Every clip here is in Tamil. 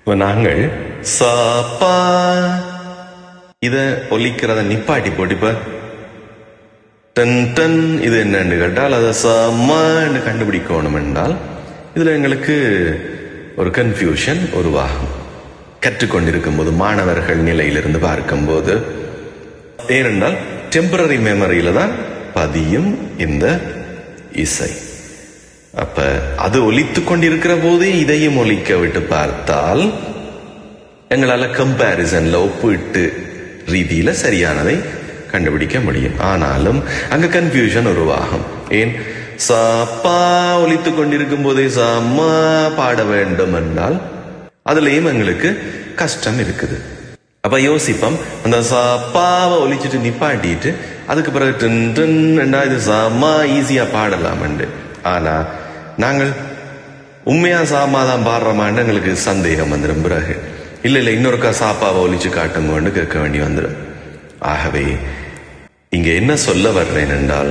இப்ப நாங்கள் சப்பா இத ஒலிக்கிறத நிப்பாட்டி போட்டு இப்ப டன் டன் இது என்னன்னு கேட்டால் அதை சம்மான்னு கண்டுபிடிக்கணும் என்றால் இதுல எங்களுக்கு ஒரு கன்ஃபியூஷன் உருவாகும் கற்றுக்கொண்டிருக்கும் போது மாணவர்கள் நிலையிலிருந்து பார்க்கும்போது ஏனென்றால் டெம்பரரி மெமரியில தான் பதியும் இந்த இசை அப்ப அது ஒலித்து கொண்டிருக்கிற போதே இதையும் ஒலிக்க விட்டு பார்த்தால் எங்களால கம்பாரிசன்ல ஒப்பிட்டு ரீதியில சரியானதை கண்டுபிடிக்க முடியும் ஆனாலும் அங்க கன்ஃபியூஷன் உருவாகும் ஏன் சாப்பா ஒலித்து கொண்டிருக்கும் போதே சாமா பாட வேண்டும் என்றால் அதுலயும் எங்களுக்கு கஷ்டம் இருக்குது அப்ப யோசிப்போம் அந்த சாப்பாவை ஒலிச்சிட்டு நிப்பாட்டிட்டு அதுக்கு பிறகு டின் டின் என்றா இது சாமா ஈஸியா பாடலாம் ஆனா நாங்கள் உண்மையா சாமா தான் பாடுறோமான்னு எங்களுக்கு சந்தேகம் வந்துடும் பிறகு இல்ல இல்ல இன்னொருக்கா சாப்பாவை ஒலிச்சு காட்டுங்கன்னு கேட்க வேண்டி வந்துடும் ஆகவே இங்க என்ன சொல்ல வர்றேன் என்றால்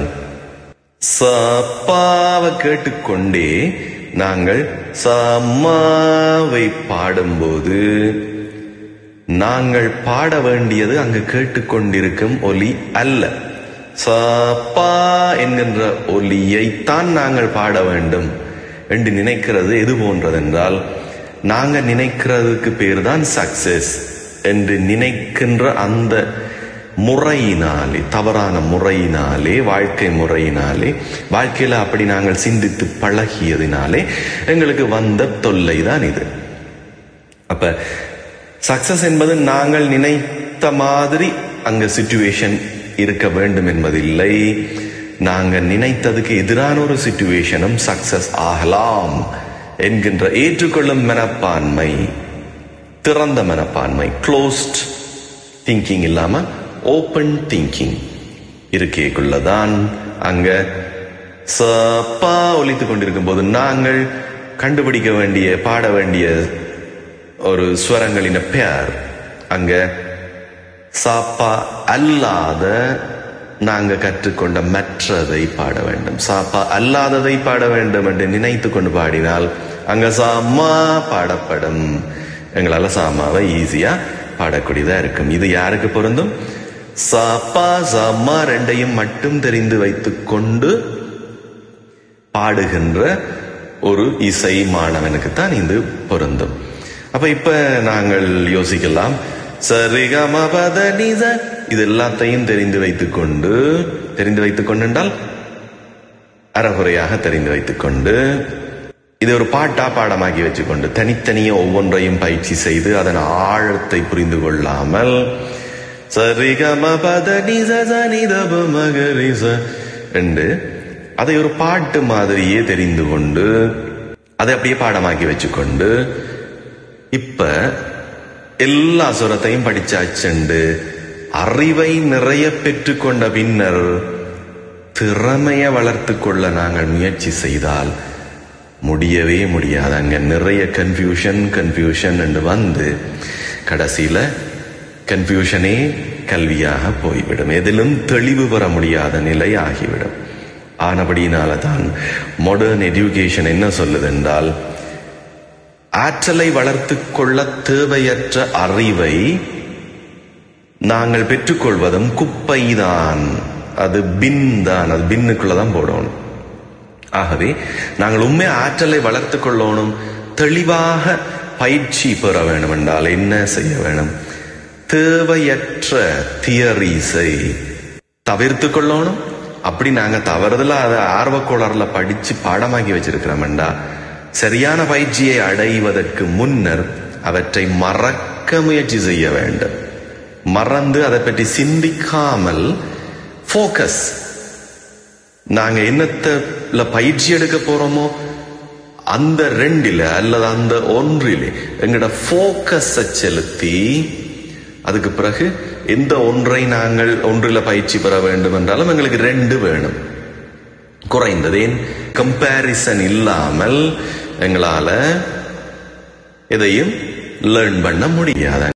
சப்பாவை கேட்டுக்கொண்டே நாங்கள் சம்மாவை பாடும்போது நாங்கள் பாட வேண்டியது அங்கு கேட்டுக்கொண்டிருக்கும் ஒலி அல்ல சப்பா என்கின்ற ஒலியைத்தான் நாங்கள் பாட வேண்டும் என்று நினைக்கிறது எது போன்றதென்றால் நாங்க நினைக்கிறதுக்கு பேர் தான் சக்சஸ் என்று நினைக்கின்ற அந்த முறையினாலே தவறான முறையினாலே வாழ்க்கை முறையினாலே வாழ்க்கையில அப்படி நாங்கள் சிந்தித்து பழகியதினாலே எங்களுக்கு வந்த தொல்லை தான் இது அப்ப சக்சஸ் என்பது நாங்கள் நினைத்த மாதிரி அங்க சுச்சுவேஷன் இருக்க வேண்டும் என்பதில்லை நாங்க நினைத்ததுக்கு எதிரான ஒரு சுச்சுவேஷனும் சக்சஸ் ஆகலாம் என்கின்ற ஏற்றுக்கொள்ளும் மனப்பான்மை திறந்த மனப்பான்மை க்ளோஸ்ட் திங்கிங் இல்லாம ஓப்பன் திங்கிங் இருக்கைக்குள்ளதான் அங்க சப்பா ஒலித்துக் கொண்டிருக்கும் போது நாங்கள் கண்டுபிடிக்க வேண்டிய பாட வேண்டிய ஒரு ஸ்வரங்களின் பெயர் அங்க சாப்பா அல்லாத நாங்க கற்றுக்கொண்ட மற்றதை பாட வேண்டும் சாப்பா அல்லாததை பாட வேண்டும் என்று நினைத்து கொண்டு பாடினால் அங்க சாமா பாடப்படும் எங்களால சாமாவை ஈஸியா பாடக்கூடியதா இருக்கும் இது யாருக்கு பொருந்தும் சாப்பா சாமா ரெண்டையும் மட்டும் தெரிந்து வைத்துக் கொண்டு பாடுகின்ற ஒரு இசை மாணவனுக்கு தான் இது பொருந்தும் அப்ப இப்ப நாங்கள் யோசிக்கலாம் சரிகமபத நிச இது எல்லாத்தையும் தெரிந்து வைத்துக் கொண்டு தெரிந்து வைத்துக் கொண்டு என்றால் அறகுறையாக தெரிந்து வைத்துக் கொண்டு இது ஒரு பாட்டா பாடமாக்கி வச்சுக்கொண்டு தனித்தனியே ஒவ்வொன்றையும் பயிற்சி செய்து அதன் ஆழத்தை புரிந்து கொள்ளாமல் சரிகமபத நிச சனிதப மகரிச என்று அதை ஒரு பாட்டு மாதிரியே தெரிந்து கொண்டு அதை அப்படியே பாடமாக்கி வச்சுக்கொண்டு இப்ப எல்லா சுரத்தையும் படிச்சாச்சுண்டு அறிவை நிறைய பெற்றுக்கொண்ட பின்னர் திறமைய வளர்த்து கொள்ள நாங்கள் முயற்சி செய்தால் முடியவே முடியாது அங்க நிறைய கன்ஃபியூஷன் கன்ஃபியூஷன் என்று வந்து கடைசியில கன்ஃபியூஷனே கல்வியாக போய்விடும் எதிலும் தெளிவு பெற முடியாத நிலை ஆகிவிடும் ஆனபடியினால தான் மாடர்ன் எஜுகேஷன் என்ன சொல்லுது என்றால் ஆற்றலை வளர்த்து கொள்ள தேவையற்ற அறிவை நாங்கள் பெற்றுக்கொள்வதும் குப்பைதான் அது பின் தான் அது பின்னுக்குள்ளதான் போடணும் ஆகவே நாங்கள் உண்மை ஆற்றலை வளர்த்து கொள்ளணும் தெளிவாக பயிற்சி பெற வேண்டும் என்றால் என்ன செய்ய வேணும் தேவையற்ற தியரிஸை தவிர்த்து கொள்ளணும் அப்படி நாங்க தவறுதலா அதை ஆர்வக்கோளர்ல படிச்சு பாடமாக்கி வச்சிருக்கிறோம்டா சரியான பயிற்சியை அடைவதற்கு முன்னர் அவற்றை மறக்க முயற்சி செய்ய வேண்டும் மறந்து அதை பற்றி சிந்திக்காமல் போக்கஸ் நாங்க என்னத்துல பயிற்சி எடுக்க போறோமோ அந்த ரெண்டில அல்லது அந்த ஒன்றிலே எங்களோட போக்கஸ செலுத்தி அதுக்கு பிறகு எந்த ஒன்றை நாங்கள் ஒன்றில் பயிற்சி பெற வேண்டும் என்றாலும் எங்களுக்கு ரெண்டு வேணும் குறைந்தது ஏன் கம்பேரிசன் இல்லாமல் எங்களால எதையும் லேர்ன் பண்ண முடியாது